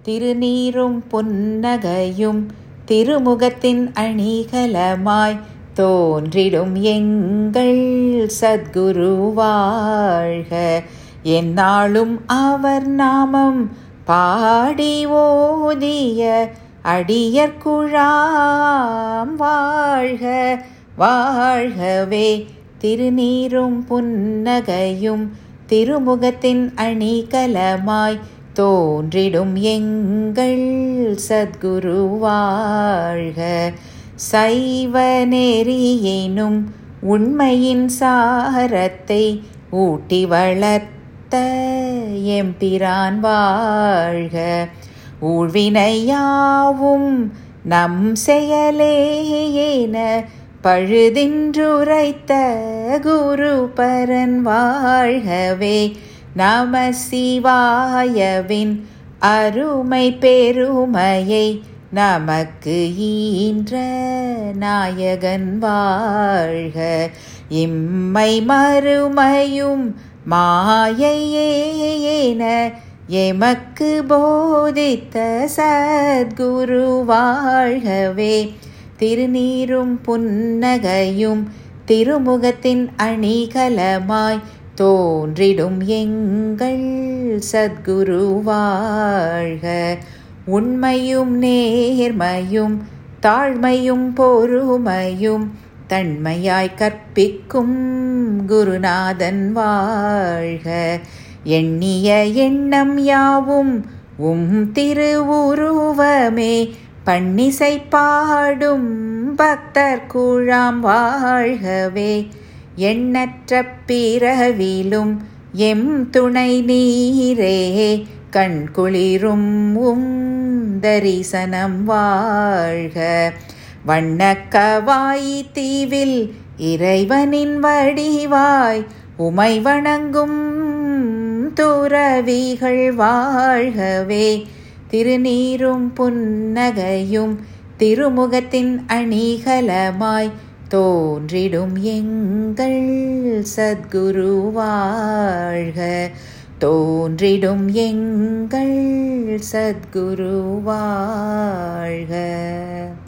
திருநீரும் புன்னகையும் திருமுகத்தின் அணிகலமாய் தோன்றிடும் எங்கள் சத்குரு வாழ்க எந்நாளும் அவர் நாமம் பாடி ஓதிய அடியற்குழாம் வாழ்க வாழ்கவே திருநீரும் புன்னகையும் திருமுகத்தின் அணிகலமாய் தோன்றிடும் எங்கள் சத்குரு வாழ்க சைவ நெறியேனும் உண்மையின் சாரத்தை ஊட்டி வளர்த்த எம்பிரான் வாழ்க ஊழ்வினையாவும் நம் செயலேன பழுதின்றுரைத்த குரு பரன் வாழ்கவே நம சிவாயவின் அருமை பெருமையை நமக்கு ஈன்ற நாயகன் வாழ்க இம்மை மறுமையும் மாயையேன எமக்கு போதித்த சத்குரு வாழ்கவே திருநீரும் புன்னகையும் திருமுகத்தின் அணிகலமாய் தோன்றிடும் எங்கள் சத்குரு வாழ்க உண்மையும் நேர்மையும் தாழ்மையும் பொறுமையும் தன்மையாய் கற்பிக்கும் குருநாதன் வாழ்க எண்ணிய எண்ணம் யாவும் உம் திருவுருவமே பன்னிசை பாடும் பக்தர் குழாம் வாழ்கவே எண்ணற்ற பிறவிலும் எம் துணை நீரே கண்குளிரும் உம் தரிசனம் வாழ்க வண்ணக்கவாய் தீவில் இறைவனின் வடிவாய் உமை வணங்கும் துறவிகள் வாழ்கவே திருநீரும் புன்னகையும் திருமுகத்தின் அணிகலமாய் தோன்றிடும் எங்கள் சத்குரு வாழ்க தோன்றிடும் எங்கள் சத்குரு வாழ்க